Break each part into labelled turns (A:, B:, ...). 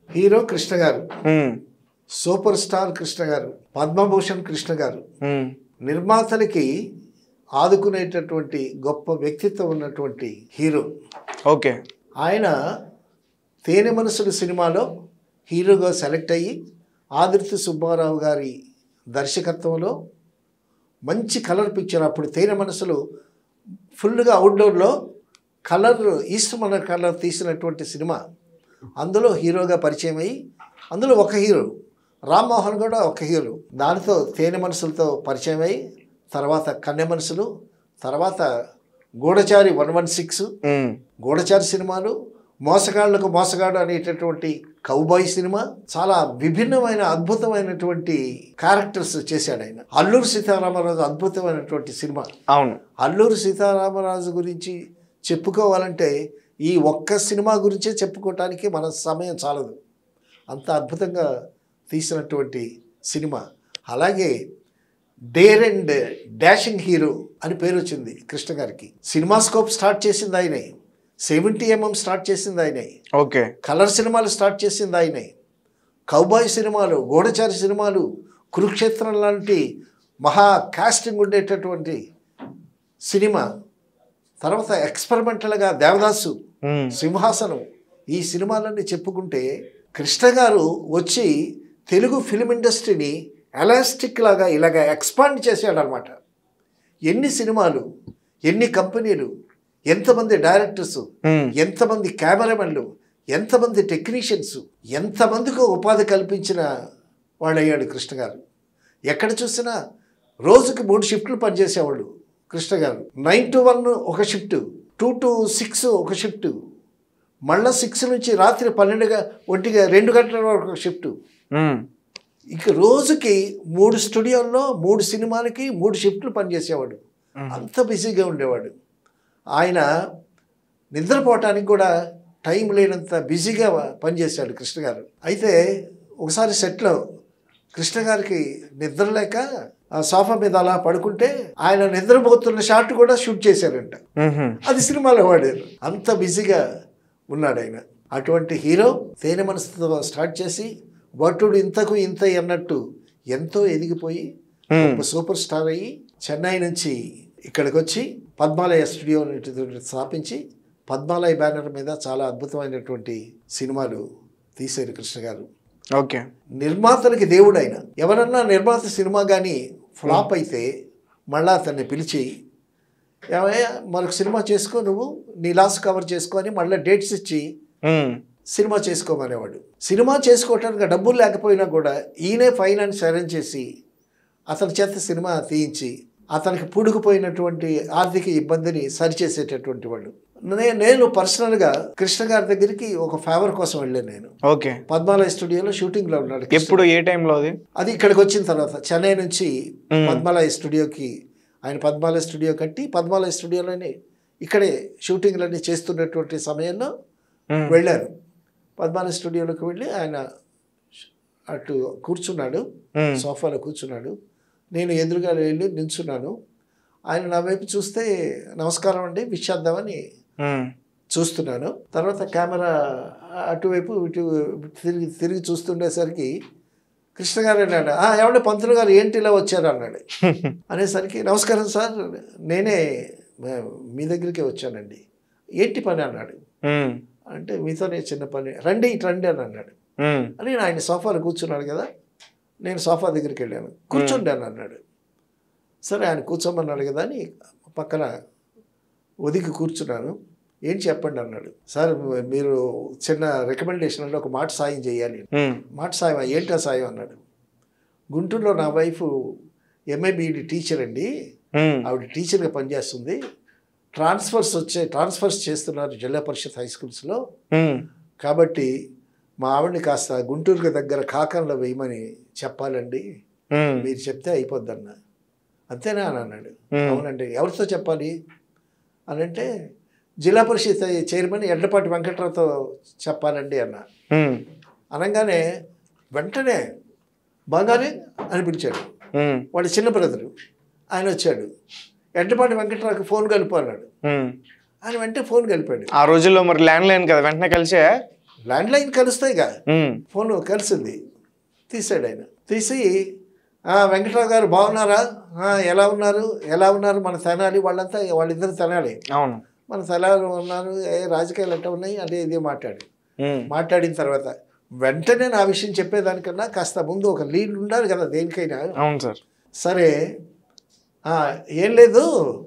A: Hero Krishna గారు
B: ఉమ్,
A: super star Krishna గారు పద్మభూషణ్ కృష్ణ గారు
B: ఉమ్,
A: నిర్మాతలకి ఆదుకునేటటువంటి గొప్ప వ్యక్తిత్వం ఉన్నటువంటి హీరో
B: ఓకే
A: ఆయన తేనె మనసులు సినిమాలో హీరోగా సెలెక్ట్ అయ్యి ఆదిత్య సుబ్బారావు గారి దర్శకత్వంలో మంచి కలర్ పిక్చర్ అప్పుడు తేనె మనసులు ఫుల్గా అవుట్డోర్లో కలర్ ఈస్ట్ మన కలర్ తీసినటువంటి సినిమా అందులో హీరోగా పరిచయం అయ్యి అందులో ఒక హీరో రామ్మోహన్ కూడా ఒక హీరో దానితో తేనె మనసులతో పరిచయం అయ్యి తర్వాత కన్నె మనసులు తర్వాత గూఢచారి వన్ వన్ సిక్స్
B: ఉమ్,
A: గూఢచారి సినిమాలు మోసగాళ్లకు మోసగాడు అనేటటువంటి కౌబాయ్ సినిమా చాలా విభిన్నమైన అద్భుతమైనటువంటి క్యారెక్టర్స్ చేశాడు ఆయన అల్లూరు సీతారామరాజు అద్భుతమైనటువంటి సినిమా
B: అవును
A: అల్లూరు సీతారామరాజు గురించి చెప్పుకోవాలంటే ఈ ఒక్క సినిమా గురించే చెప్పుకోవటానికి మన సమయం చాలదు అంత అద్భుతంగా తీసినటువంటి సినిమా అలాగే డేర్ అండ్ డాషింగ్ హీరో అని పేరు వచ్చింది కృష్ణ గారికి సినిమా స్కోప్ స్టార్ట్ చేసింది ఆయనే సెవెంటీ ఎంఎం స్టార్ట్ చేసింది ఆయనే
B: ఓకే
A: కలర్ సినిమాలు స్టార్ట్ చేసింది ఆయనే కౌబాయ్ సినిమాలు గూఢచారి సినిమాలు కురుక్షేత్రం లాంటి మహా కాస్టింగ్ ఉండేటటువంటి సినిమా తర్వాత ఎక్స్పెరిమెంటల్గా దేవదాసు
B: ఉమ్,
A: సింహాసనం ఈ సినిమాలన్నీ చెప్పుకుంటే కృష్ణ గారు వచ్చి తెలుగు ఫిలిం ఇండస్ట్రీని ఎలాస్టిక్ లాగా ఇలాగ ఎక్స్పాండ్ చేశాడనమాట ఎన్ని సినిమాలు ఎన్ని కంపెనీలు ఎంతమంది డైరెక్టర్స్
B: ఉమ్,
A: ఎంతమంది కెమెరామెన్లు ఎంతమంది టెక్నీషియన్స్ ఎంతమందికి ఉపాధి కల్పించిన వాళ్ళయ్యాడు కృష్ణ గారు ఎక్కడ చూసినా రోజుకి మూడు షిఫ్ట్లు పనిచేసేవాళ్ళు Krishna garu nine to one ఒక షిఫ్ట్ టూ టు సిక్స్ ఒక షిఫ్ట్ మళ్ళీ సిక్స్ నుంచి రాత్రి పన్నెండుగా ఒంటిగా రెండు గంటల వరకు ఒక షిఫ్ట్
B: ఉమ్,
A: ఇక రోజుకి మూడు స్టూడియోల్లో మూడు సినిమాలకి మూడు షిఫ్ట్లు పనిచేసేవాడు అంత బిజీగా ఉండేవాడు ఆయన నిద్రపోవటానికి కూడా టైం లేనంత బిజీగా పనిచేశాడు కృష్ణ గారు అయితే ఒకసారి సెట్లో కృష్ణ గారికి నిద్ర లేక ఆ సోఫా మీద అలా పడుకుంటే ఆయన నిద్రపోతున్న షాట్ కూడా షూట్ చేశారంట
B: ఉహుం,
A: అది సినిమాలో వాడారు అంత బిజీగా ఉన్నాడు ఆయన అటువంటి హీరో తేనె మనసుతో స్టార్ట్ చేసి భట్టుడు ఇంతకు ఇంత అన్నట్టు ఎంతో ఎదిగిపోయి
B: ఉమ్,
A: ఒక సూపర్ స్టార్ అయ్యి చెన్నై నుంచి ఇక్కడికి వచ్చి పద్మాలయ స్టూడియో అనేటువంటిది స్థాపించి పద్మాలయ బ్యానర్ మీద చాలా అద్భుతమైనటువంటి సినిమాలు తీశారు కృష్ణ గారు
B: ఓకే
A: నిర్మాతలకి దేవుడు ఆయన ఎవరన్నా నిర్మాత సినిమా కానీ ఫ్లాప్ అయితే మళ్ళా అతన్ని పిలిచి ఏమయ్యా మరొక సినిమా చేసుకో నువ్వు నీ లాస్ కవర్ చేసుకో అని మళ్ళీ డేట్స్ ఇచ్చి
B: ఉమ్,
A: సినిమా చేసుకోమనేవాడు సినిమా చేసుకోవటానికి డబ్బులు లేకపోయినా కూడా ఈయనే ఫైనాన్స్ అరేంజ్ చేసి అతని చేత సినిమా తీయించి అతనికి పూడుకుపోయినటువంటి ఆర్థిక ఇబ్బందిని సరిచేసేటటువంటి వాడు నే- నేను పర్సనల్గా కృష్ణ గారి దగ్గరికి ఒక ఫేవర్ కోసం వెళ్ళాను నేను
B: ఓకే
A: పద్మాలయ స్టూడియోలో షూటింగ్లో ఉన్నాడు కృష్ణ.
B: ఎప్పుడు ఏ టైంలో అది
A: అది ఇక్కడికి వచ్చిన తర్వాత చెన్నై నుంచి
B: మ్మ్.
A: పద్మాలయ స్టూడియోకి ఆయన పద్మాలయ స్టూడియో కట్టి పద్మాలయ స్టూడియోలోనే ఇక్కడే షూటింగ్లన్నీ చేస్తున్నటువంటి సమయంలో
B: ఉమ్,
A: వెళ్ళాను పద్మాలయ స్టూడియోలోకి వెళ్ళి ఆయన అటు కూర్చున్నాడు
B: ఉమ్,
A: సోఫాలో కూర్చున్నాడు నేను ఎదురుగా వెళ్ళి నిల్చున్నాను ఆయన నా వైపు చూస్తే నమస్కారం అండి విష్ చేద్దామని
B: ఉమ్,
A: చూస్తున్నాను తర్వాత కెమెరా అటువైపు ఇటు తిరిగి తిరిగి చూస్తుండేసరికి కృష్ణ గారు అన్నాడు "ఆ, ఏమండి పంతులు గారు ఏంటి ఇలా వచ్చారు అన్నాడు అనేసరికి నమస్కారం సార్ నేనే మే- మీ దగ్గరికే వచ్చానండి ఏంటి పని అన్నాడు
B: ఉమ్,
A: అంటే మీతోనే చిన్న పని రండి ఇటు రండి అని అన్నాడు
B: ఉమ్,
A: అని ఆయన సోఫాలో కూర్చున్నాడు కదా నేను సోఫా దగ్గరికి వెళ్ళాను కూర్చోండి అని అన్నాడు సరే ఆయన కూర్చోమన్నాడు కదా అని పక్కన ఒదిగి కూర్చున్నాను ఏం చెప్పండి అన్నాడు సార్ మీరు చిన్న రికమెండేషన్ అంటే ఒక మాట సాయం చేయాలి
B: ఉమ్,
A: మాట సాయం ఏంటా సాయం అన్నాడు గుంటూరులో నా వైఫ్ ఎంఏబిఈడి టీచర్ అండి
B: ఉమ్,
A: ఆవిడ టీచర్గా పనిచేస్తుంది ట్రాన్స్ఫర్స్ వచ్చే ట్రాన్స్ఫర్స్ చేస్తున్నారు జిల్లా పరిషత్ హై స్కూల్స్లో
B: ఉమ్,
A: కాబట్టి మా ఆవిడని కాస్త గుంటూరుకి దగ్గర కాకంలో వేయమని చెప్పాలండి
B: ఉమ్,
A: మీరు చెప్తే అయిపోద్దన్న అంతేనా అని అన్నాడు
B: Hmm.
A: అవునండి ఎవరితో చెప్పాలి అని అంటే జిల్లా పరిషత్ చైర్మన్ ఎడ్లపాటి వెంకట్రావుతో చెప్పాలండి అన్న
B: ఉమ్,
A: అనగానే వెంటనే బంగారే అని పిలిచాడు
B: ఉమ్,
A: వాడి చిన్న బ్రదరు ఆయన వచ్చాడు ఎడ్లపాటి వెంకట్రావుకి ఫోన్ కలుపు అన్నాడు
B: ఉమ్.
A: ఆయన వెంటనే ఫోన్ కలిపాడు
B: ఆ రోజుల్లో మరి ల్యాండ్ లైన్ కదా వెంటనే కలిసే
A: ల్యాండ్ లైన్ కలుస్తాయిగా
B: ఉమ్,
A: ఫోన్ కలిసింది తీసాడు ఆయన తీసి "ఆ, వెంకట్రావు గారు బాగున్నారా "ఆ, ఎలా ఉన్నారు ఎలా ఉన్నారు మన తెనాలి వాళ్ళంతా వాళ్ళిద్దరు తెనాలి
B: అవును
A: మన తెనాలి ఉన్నారు ఏ రాజకీయాలు ఎట్లా ఉన్నాయి అదే ఇదే మాట్లాడి
B: ఉమ్,
A: మాట్లాడిన తర్వాత వెంటనే నా విషయం చెప్పేదానికన్నా కాస్త ముందు ఒక లీడ్ ఉండాలి కదా దేనికైనా
B: అవును సార్
A: సరే "ఆ, ఏం లేదు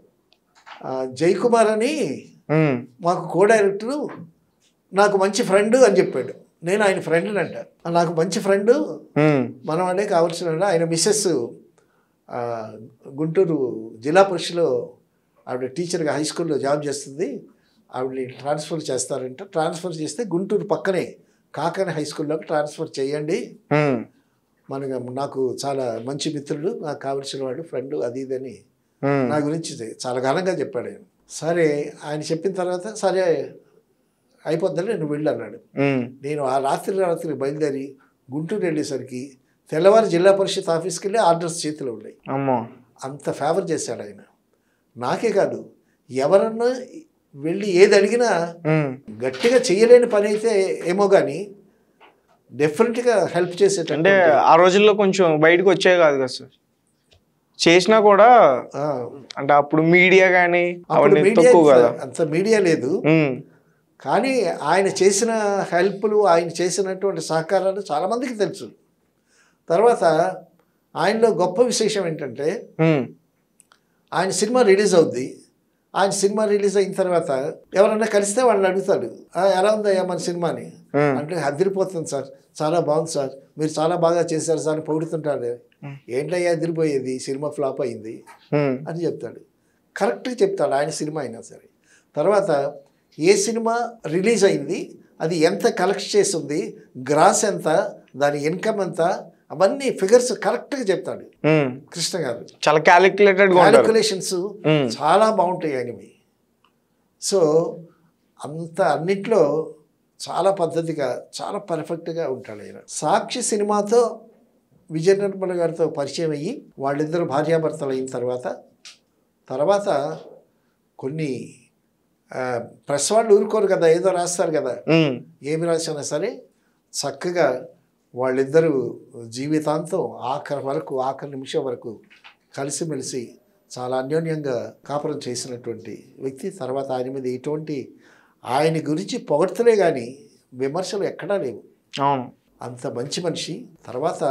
A: ఆ, జయకుమార్ అని
B: ఉమ్,
A: మాకు కో డైరెక్టరు నాకు మంచి ఫ్రెండ్ అని చెప్పాడు నేను ఆయన ఫ్రెండ్ని అంట నాకు మంచి ఫ్రెండు
B: ఉమ్,
A: మనం అంటే కావాల్సిన వాడు. ఆయన మిస్సెస్ ఆ, గుంటూరు జిల్లా పరిషత్లో ఆవిడ టీచర్గా హై స్కూల్లో జాబ్ చేస్తుంది ఆవిడని ట్రాన్స్ఫర్ చేస్తారంట ట్రాన్స్ఫర్ చేస్తే గుంటూరు పక్కనే కాకని హై స్కూల్లోకి ట్రాన్స్ఫర్ చేయండి
B: ఉమ్,
A: మనకు నాకు చాలా మంచి మిత్రుడు నాకు కావలసిన వాడు ఫ్రెండ్ అది ఇది అని
B: ఉమ్,
A: నా గురించి చాలా ఘనంగా చెప్పాడు ఆయన సరే ఆయన చెప్పిన తర్వాత సరే అయిపోద్దని నేను వెళ్ళు అన్నాడు
B: ఉమ్,
A: నేను ఆ రాత్రి రాత్రి బయలుదేరి గుంటూరు వెళ్ళేసరికి తెల్లవారు జిల్లా పరిషత్ ఆఫీస్కి వెళ్ళి ఆర్డర్స్ చేతిలో ఉన్నాయి
B: అమ్మో
A: అంత ఫేవర్ చేశాడు ఆయన నాకే కాదు ఎవరన్నా వెళ్ళి ఏది అడిగినా
B: ఉమ్,
A: గట్టిగా చేయలేని పని అయితే ఏమో కానీ డెఫినెట్గా హెల్ప్
B: అంటే
A: చేసేటంటే
B: ఆ రోజుల్లో కొంచెం బయటకు వచ్చేవి కాదు కదా సార్ చేసినా కూడా అంటే అప్పుడు మీడియా కానీ
A: అప్పుడు
B: అవన్నీ
A: మీడియా
B: తక్కువ కదా
A: అంత మీడియా లేదు
B: ఉమ్,
A: కానీ ఆయన చేసిన హెల్ప్లు ఆయన చేసినటువంటి సహకారాలు చాలామందికి తెలుసు తర్వాత ఆయనలో గొప్ప విశేషం ఏంటంటే
B: ఉమ్,
A: ఆయన సినిమా రిలీజ్ అవుద్ది ఆయన సినిమా రిలీజ్ అయిన తర్వాత ఎవరన్నా కలిస్తే వాళ్ళని అడుగుతాడు "ఆ, ఎలా ఉందయ్యా మన సినిమాని
B: ఉమ్,
A: అంటే అదిరిపోతుంది సార్ చాలా బాగుంది సార్ మీరు చాలా బాగా చేశారు సార్ అని పొగుడుతుంటాడు ఏంటయ్యా అదిరిపోయేది సినిమా ఫ్లాప్ అయింది
B: ఉమ్,
A: అని చెప్తాడు కరెక్ట్గా చెప్తాడు ఆయన సినిమా అయినా సరే తర్వాత ఏ సినిమా రిలీజ్ అయింది అది ఎంత కలెక్ట్ చేస్తుంది గ్రాస్ ఎంత దాని ఇన్కమ్ ఎంత అవన్నీ ఫిగర్స్ కరెక్ట్గా చెప్తాడు
B: ఉమ్.
A: కృష్ణ గారు
B: చాలా క్యాలిక్యులేటెడ్ గా ఉంటారు
A: క్యాలిక్యులేషన్స్
B: ఉమ్,
A: చాలా బాగుంటాయి ఆయనవి సో అంత అన్నిట్లో చాలా పద్ధతిగా చాలా పర్ఫెక్ట్గా ఉంటాడు ఆయన సాక్షి సినిమాతో విజయ నిర్మల గారితో పరిచయం అయ్యి వాళ్ళిద్దరు భార్యాభర్తలు అయిన తర్వాత తర్వాత కొన్ని ఆ, ప్రెస్ వాళ్ళు ఊరుకోరు కదా ఏదో రాస్తారు కదా
B: ఉమ్,
A: ఏమి రాసినా సరే చక్కగా వాళ్ళిద్దరూ జీవితాంతం ఆఖరి వరకు ఆఖరి నిమిషం వరకు కలిసిమెలిసి చాలా అన్యోన్యంగా కాపురం చేసినటువంటి వ్యక్తి తర్వాత ఆయన మీద ఎటువంటి ఆయన గురించి పొగడ్తలే కానీ విమర్శలు ఎక్కడా లేవు
B: అవును
A: అంత మంచి మనిషి తర్వాత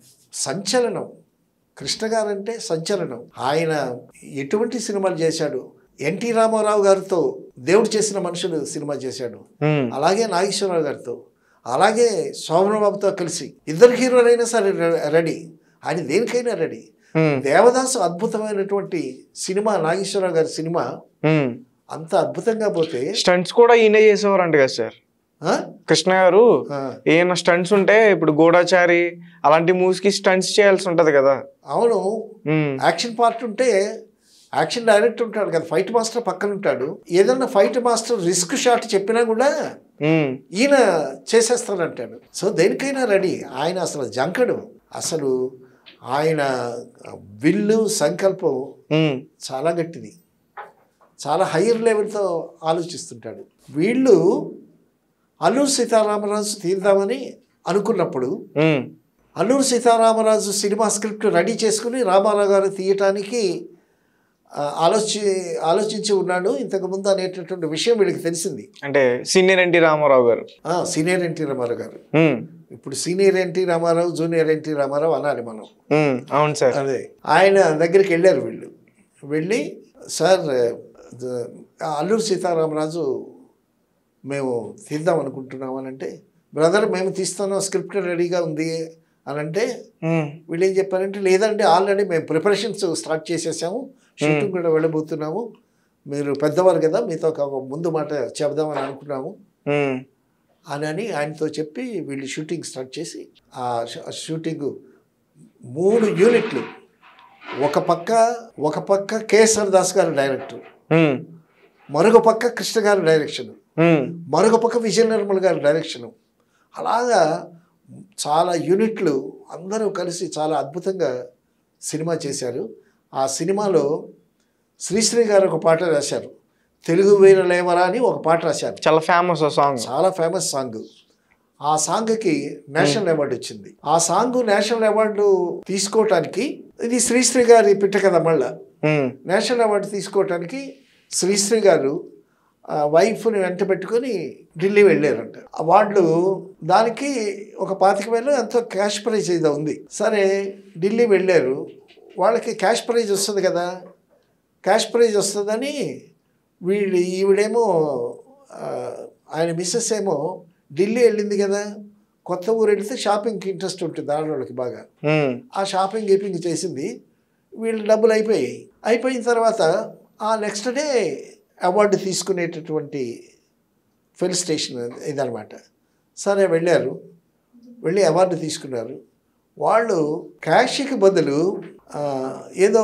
A: సంచలనం కృష్ణ గారంటే సంచలనం ఆయన ఎటువంటి సినిమాలు చేశాడు ఎన్టీ రామారావు గారితో దేవుడు చేసిన మనుషులు సినిమా చేశాడు
B: ఉమ్,
A: అలాగే నాగేశ్వరరావు గారితో అలాగే శోభనబాబుతో కలిసి ఇద్దరు హీరోలైనా సరే రె- రెడీ ఆయన దేనికైనా రెడీ
B: ఉమ్,
A: దేవదాసు అద్భుతమైనటువంటి సినిమా నాగేశ్వరరావు గారి సినిమా
B: ఉమ్.
A: అంత అద్భుతంగా పోతే
B: స్టంట్స్ కూడా ఈయన చేసేవారంట కదా సార్
A: ఆ?
B: కృష్ణ గారు
A: ఆ,
B: ఏమైనా స్టంట్స్ ఉంటే ఇప్పుడు గూఢాచారి అలాంటి మూవీస్ కి స్టంట్స్ చేయాల్సి ఉంటది కదా
A: అవును
B: ఉమ్,
A: యాక్షన్ పార్ట్ ఉంటే యాక్షన్ డైరెక్టర్ ఉంటాడు కదా ఫైట్ మాస్టర్ పక్కన ఉంటాడు ఏదన్నా ఫైట్ మాస్టర్ రిస్క్ షాట్ చెప్పినా కూడా
B: ఉమ్,
A: ఈయన చేసేస్తానంటాడు సో దేనికైనా రెడీ ఆయన అసలు జంకడు అసలు ఆయన విల్లు సంకల్పం
B: ఉమ్,
A: చాలా గట్టిది చాలా హయ్యర్ లెవెల్తో ఆలోచిస్తుంటాడు వీళ్ళు అల్లూరు సీతారామరాజు తీద్దామని అనుకున్నప్పుడు
B: um,
A: Alluri Sitaramaraju cinema script ready చేసుకుని రామారావు గారు తీయటానికి ఆ, ఆలోచి ఆలోచించి ఉన్నాడు ఇంతకుముందు అనేటటువంటి విషయం వీళ్ళకి తెలిసింది
B: అంటే సీనియర్ ఎన్టీ రామారావు గారు
A: ఆ, senior NT Ramarao garu
B: um,
A: ఇప్పుడు senior NT Ramarao junior NT Ramarao అనాలి మనం
B: ఉమ్, అవును సార్
A: అదే ఆయన దగ్గరికి వెళ్ళారు వీళ్ళు వెళ్ళి సార్ ద- అల్లూరు సీతారామరాజు మేము తీద్దాం అనుకుంటున్నాం అని అంటే బ్రదర్ మేము తీస్తాను స్క్రిప్ట్ రెడీగా ఉంది అని అంటే
B: ఉమ్,
A: వీళ్ళు ఏం చెప్పారంటే లేదండి ఆల్రెడీ మేము ప్రిపరేషన్స్ స్టార్ట్ చేసేసాము షూటింగ్ కూడా వెళ్ళబోతున్నాము మీరు పెద్దవారు కదా మీతో ఒక ముందు మాట చెబుదామని అనుకున్నాము
B: ఉమ్,
A: అని అని ఆయనతో చెప్పి వీళ్ళు షూటింగ్ స్టార్ట్ చేసి ఆ షూ- ఆ షూటింగ్ మూడు యూనిట్లు ఒక పక్క ఒక పక్క కేఎస్ఆర్ దాస్ గారు డైరెక్టర్
B: ఉమ్,
A: మరొక పక్క కృష్ణ గారి డైరెక్షన్
B: ఉమ్,
A: మరొక పక్క విజయ నిర్మల్ గారి డైరెక్షను అలాగా చాలా యూనిట్లు అందరూ కలిసి చాలా అద్భుతంగా సినిమా చేశారు ఆ సినిమాలో శ్రీశ్రీ గారు ఒక పాట రాశారు తెలుగు వీర లేవరా అని ఒక పాట రాశారు
B: చాలా ఫేమస్ ఆ సాంగ్
A: చాలా ఫేమస్ సాంగ్ ఆ సాంగ్కి నేషనల్ అవార్డు వచ్చింది ఆ సాంగ్ నేషనల్ అవార్డు తీసుకోవటానికి ఇది శ్రీశ్రీ గారి పిట్ట కదా మళ్ళా
B: ఉమ్,
A: నేషనల్ అవార్డు తీసుకోవటానికి శ్రీశ్రీ గారు ఆ వైఫ్ని వెంట పెట్టుకొని ఢిల్లీ వెళ్ళారంట వాళ్ళు దానికి ఒక పాతిక వేలు ఎంతో క్యాష్ ప్రైజ్ ఏదో ఉంది సరే ఢిల్లీ వెళ్ళారు వాళ్ళకి క్యాష్ ప్రైజ్ వస్తుంది కదా క్యాష్ ప్రైజ్ వస్తుందని వీళ్ళు ఈవిడేమో ఆ, ఆయన మిస్సెస్ ఏమో ఢిల్లీ వెళ్ళింది కదా కొత్త ఊరు వెళితే షాపింగ్కి ఇంట్రెస్ట్ ఉంటుంది ఆడవాళ్ళకి బాగా
B: ఉమ్,
A: ఆ షాపింగ్ గీపింగ్ చేసింది వీళ్ళు డబ్బులు అయిపోయాయి అయిపోయిన తర్వాత ఆ నెక్స్ట్ డే అవార్డు తీసుకునేటటువంటి ఫిల్ స్టేషన్ ఇదనమాట సరే వెళ్ళారు వెళ్ళి అవార్డు తీసుకున్నారు వాళ్ళు క్యాష్కి బదులు ఆ, ఏదో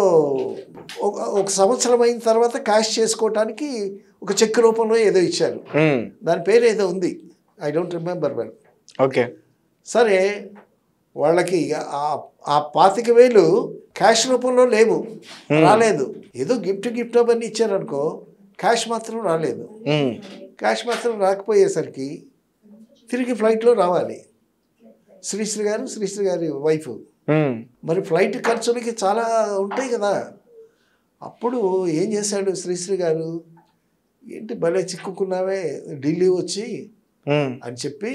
A: ఒక ఒక సంవత్సరం అయిన తర్వాత క్యాష్ చేసుకోవటానికి ఒక చెక్ రూపంలో ఏదో ఇచ్చారు
B: ఉమ్,
A: దాని పేరు ఏదో ఉంది I don't remember well
B: okay
A: సరే వాళ్ళకి ఆ ఆ పాతిక వేలు క్యాష్ రూపంలో లేవు రాలేదు ఏదో గిఫ్ట్ గిఫ్ట్ అవన్నీ ఇచ్చారనుకో క్యాష్ మాత్రం రాలేదు
B: ఉమ్,
A: క్యాష్ మాత్రం రాకపోయేసరికి తిరిగి ఫ్లైట్లో రావాలి శ్రీశ్రీ గారు శ్రీశ్రీ గారి వైఫ్
B: ఉమ్,
A: మరి ఫ్లైట్ ఖర్చులకి చాలా ఉంటాయి కదా అప్పుడు ఏం చేశాడు శ్రీశ్రీ గారు ఏంటి భలే చిక్కుకున్నావే ఢిల్లీ వచ్చి
B: ఉమ్,
A: అని చెప్పి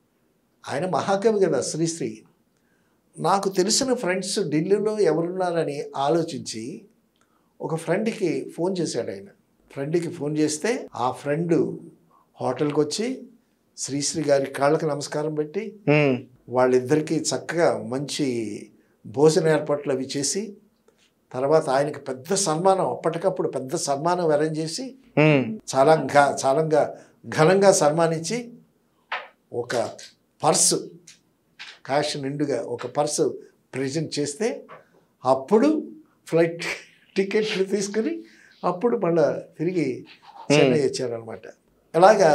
A: ఆయన మహాకవి కదా శ్రీశ్రీ నాకు తెలిసిన ఫ్రెండ్స్ ఢిల్లీలో ఎవరున్నారని ఆలోచించి ఒక ఫ్రెండ్కి ఫోన్ చేశాడు ఆయన ఫ్రెండ్కి ఫోన్ చేస్తే ఆ ఫ్రెండ్ హోటల్కి వచ్చి శ్రీశ్రీ గారి కాళ్ళకి నమస్కారం పెట్టి
B: ఉమ్,
A: వాళ్ళిద్దరికీ చక్కగా మంచి భోజన ఏర్పాట్లు అవి చేసి తర్వాత ఆయనకి పెద్ద సన్మానం అప్పటికప్పుడు పెద్ద సన్మానం అరేంజ్ చేసి
B: ఉమ్,
A: చాలా ఘ చాలా ఘనంగా సన్మానించి ఒక పర్సు క్యాష్ నిండుగా ఒక పర్సు ప్రజెంట్ చేస్తే అప్పుడు ఫ్లైట్ టికెట్లు తీసుకుని అప్పుడు మళ్ళా తిరిగి చెన్నై వచ్చారనమాట అలాగా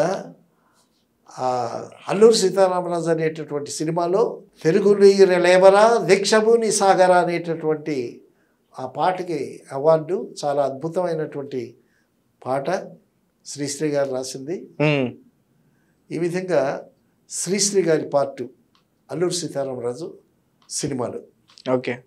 A: ఆ అల్లూరు సీతారామరాజు అనేటటువంటి సినిమాలో తెలుగు నీరు లేవరా దీక్షభూని సాగరా అనేటటువంటి ఆ పాటకి అవార్డు చాలా అద్భుతమైనటువంటి పాట శ్రీశ్రీ గారు రాసింది
B: ఉమ్,
A: ఈ విధంగా శ్రీశ్రీ గారి పార్టు అల్లూరు సీతారామరాజు సినిమాలు
B: ఓకే